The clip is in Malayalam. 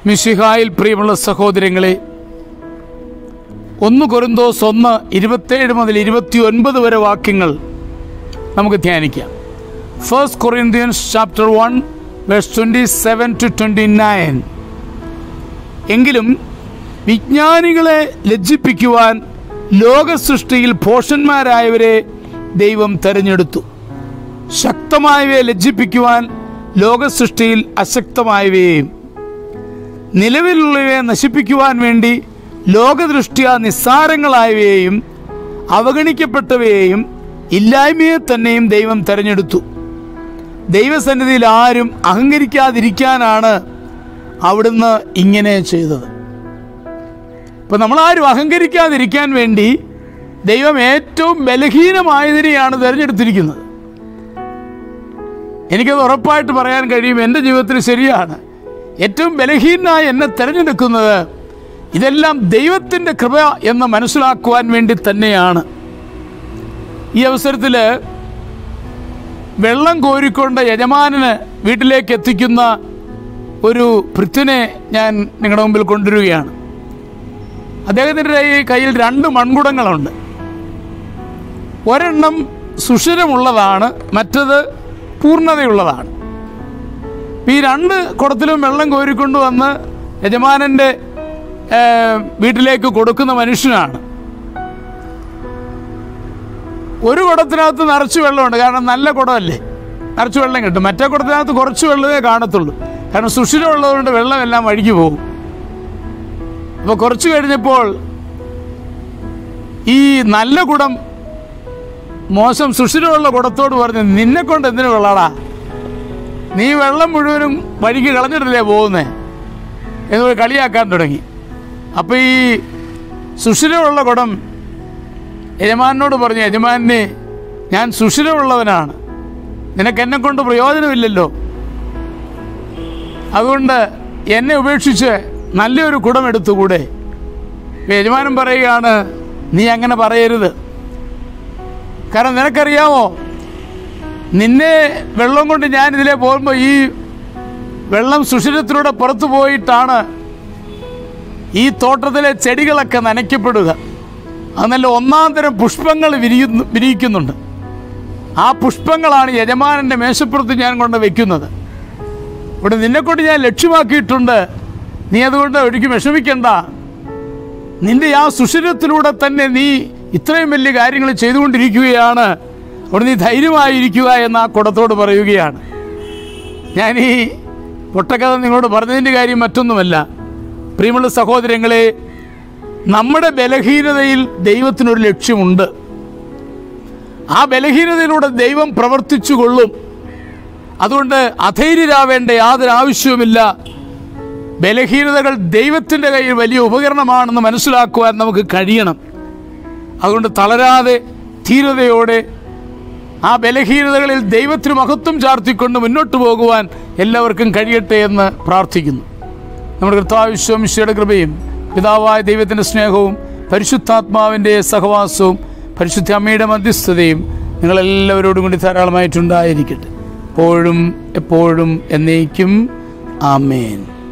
മിശിഹായിൽ പ്രിയമുള്ള സഹോദരങ്ങളെ ഒന്ന് കൊരിന്തോസ് ഒന്ന് ഇരുപത്തേഴ് മുതൽ ഇരുപത്തി ഒൻപത് വരെ വാക്യങ്ങൾ നമുക്ക് ധ്യാനിക്കാം first Corinthians chapter one verse twenty seven to twenty nine എങ്കിലും വിജ്ഞാനികളെ ലജ്ജിപ്പിക്കുവാൻ ലോകസൃഷ്ടിയിൽ ഭോഷന്മാരായവരെ ദൈവം തെരഞ്ഞെടുത്തു ശക്തമായവയെ ലജ്ജിപ്പിക്കുവാൻ ലോകസൃഷ്ടിയിൽ അശക്തമായവയെയും നിലവിലുള്ളവയെ നശിപ്പിക്കുവാൻ വേണ്ടി ലോകദൃഷ്ട്യ നിസ്സാരങ്ങളായവയെയും അവഗണിക്കപ്പെട്ടവയെയും ഇല്ലായ്മയെ തന്നെയും ദൈവം തെരഞ്ഞെടുത്തു ദൈവസന്നിധിയിൽ ആരും അഹങ്കരിക്കാതിരിക്കാനാണ് അവിടുന്ന് ഇങ്ങനെ ചെയ്തത് ഇപ്പം നമ്മളാരും അഹങ്കരിക്കാതിരിക്കാൻ വേണ്ടി ദൈവം ഏറ്റവും ബലഹീനമായതിനെയാണ് തിരഞ്ഞെടുത്തിരിക്കുന്നത് എനിക്കത് ഉറപ്പായിട്ട് പറയാൻ കഴിയും എൻ്റെ ജീവിതത്തിൽ ശരിയാണ് ഏറ്റവും ബലഹീനായി എന്നെ തിരഞ്ഞെടുക്കുന്നത് ഇതെല്ലാം ദൈവത്തിൻ്റെ കൃപ എന്ന് മനസ്സിലാക്കുവാൻ വേണ്ടി തന്നെയാണ് ഈ അവസരത്തിൽ വെള്ളം കോരിക്കൊണ്ട് യജമാനന് വീട്ടിലേക്ക് എത്തിക്കുന്ന ഒരു പൃഥ്വിനെ ഞാൻ നിങ്ങളുടെ മുമ്പിൽ കൊണ്ടുവരികയാണ് അദ്ദേഹത്തിൻ്റെ കയ്യിൽ രണ്ട് മൺകുടങ്ങളുണ്ട് ഒരെണ്ണം സുഷിരമുള്ളതാണ് മറ്റത് പൂർണ്ണതയുള്ളതാണ് ഈ രണ്ട് കുടത്തിലും വെള്ളം കോരിക്കൊണ്ട് വന്ന് യജമാനൻ്റെ ഏഹ്, വീട്ടിലേക്ക് കൊടുക്കുന്ന മനുഷ്യനാണ് ഒരു കുടത്തിനകത്ത് നിറച്ച് വെള്ളമുണ്ട് കാരണം നല്ല കുടമല്ലേ നിറച്ച് വെള്ളം കിട്ടും മറ്റേ കുടത്തിനകത്ത് കുറച്ച് വെള്ളമേ കാണത്തുള്ളൂ കാരണം സുഷിരമുള്ളതുകൊണ്ട് വെള്ളമെല്ലാം വഴിക്ക് പോകും അപ്പോൾ കുറച്ച് കഴിഞ്ഞപ്പോൾ ഈ നല്ല കുടം മോശം സുഷിരമുള്ള കുടത്തോട് പറഞ്ഞു നിന്നെ കൊണ്ട് എന്തിനു വെള്ളാടാ നീ വെള്ളം മുഴുവനും വഴിക്ക് കളഞ്ഞിട്ടല്ലേ പോകുന്നേ എന്ന് കളിയാക്കാൻ തുടങ്ങി അപ്പോൾ ഈ സുഷിരമുള്ള കുടം യജമാനോട് പറഞ്ഞു യജമാനെ ഞാൻ സുഷിരമുള്ളവനാണ് നിനക്ക് എന്നെ കൊണ്ട് പ്രയോജനമില്ലല്ലോ അതുകൊണ്ട് എന്നെ ഉപേക്ഷിച്ച് നല്ലൊരു കുടം എടുത്തുകൂടെ ഇപ്പൊ യജമാനൻ പറയുകയാണ് നീ അങ്ങനെ പറയരുത് കാരണം നിനക്കറിയാമോ നിന്നെ വെള്ളം കൊണ്ട് ഞാൻ ഇതിലെ പോകുമ്പോൾ ഈ വെള്ളം സുഷിരത്തിലൂടെ പുറത്തു പോയിട്ടാണ് ഈ തോട്ടത്തിലെ ചെടികളൊക്കെ നനയ്ക്കപ്പെടുക അത് നല്ല ഒന്നാം തരം പുഷ്പങ്ങൾ വിരിയുന്നു വിരിയിക്കുന്നുണ്ട് ആ പുഷ്പങ്ങളാണ് യജമാനൻ്റെ മേശപ്പുറത്ത് ഞാൻ കൊണ്ട് വെക്കുന്നത് ഇവിടെ നിന്നെക്കൊണ്ട് ഞാൻ ലക്ഷ്യമാക്കിയിട്ടുണ്ട് നീ അതുകൊണ്ട് ഒരിക്കലും വിഷമിക്കണ്ട നിന്റെ ആ സുഷിരത്തിലൂടെ തന്നെ നീ ഇത്രയും വലിയ കാര്യങ്ങൾ ചെയ്തുകൊണ്ടിരിക്കുകയാണ് അവിടെ നീ ധൈര്യമായിരിക്കുക എന്ന് ആ കുടത്തോട് പറയുകയാണ് ഞാൻ ഈ പൊട്ടക്കഥ നിങ്ങളോട് പറഞ്ഞതിൻ്റെ കാര്യം മറ്റൊന്നുമല്ല പ്രിയമുള്ള സഹോദരങ്ങളെ നമ്മുടെ ബലഹീനതയിൽ ദൈവത്തിനൊരു ലക്ഷ്യമുണ്ട് ആ ബലഹീനതയിലൂടെ ദൈവം പ്രവർത്തിച്ചു കൊള്ളും അതുകൊണ്ട് അധൈര്യരാവേണ്ട യാതൊരു ആവശ്യവുമില്ല ബലഹീനതകൾ ദൈവത്തിൻ്റെ കയ്യിൽ വലിയ ഉപകരണമാണെന്ന് മനസ്സിലാക്കുവാൻ നമുക്ക് കഴിയണം അതുകൊണ്ട് തളരാതെ ധീരതയോടെ ആ ബലഹീനതകളിൽ ദൈവത്തിന് മഹത്വം ചാർത്തിക്കൊണ്ട് മുന്നോട്ട് പോകുവാൻ എല്ലാവർക്കും കഴിയട്ടെ എന്ന് പ്രാർത്ഥിക്കുന്നു നമ്മുടെ കർത്താവിശ്വമിശയുടെ കൃപയും പിതാവായ ദൈവത്തിൻ്റെ സ്നേഹവും പരിശുദ്ധാത്മാവിൻ്റെ സഹവാസവും പരിശുദ്ധ അമ്മയുടെ മധ്യസ്ഥതയും നിങ്ങളെല്ലാവരോടും കൂടി ധാരാളമായിട്ടുണ്ടായിരിക്കട്ടെ എപ്പോഴും എപ്പോഴും എന്നേക്കും ആമേൻ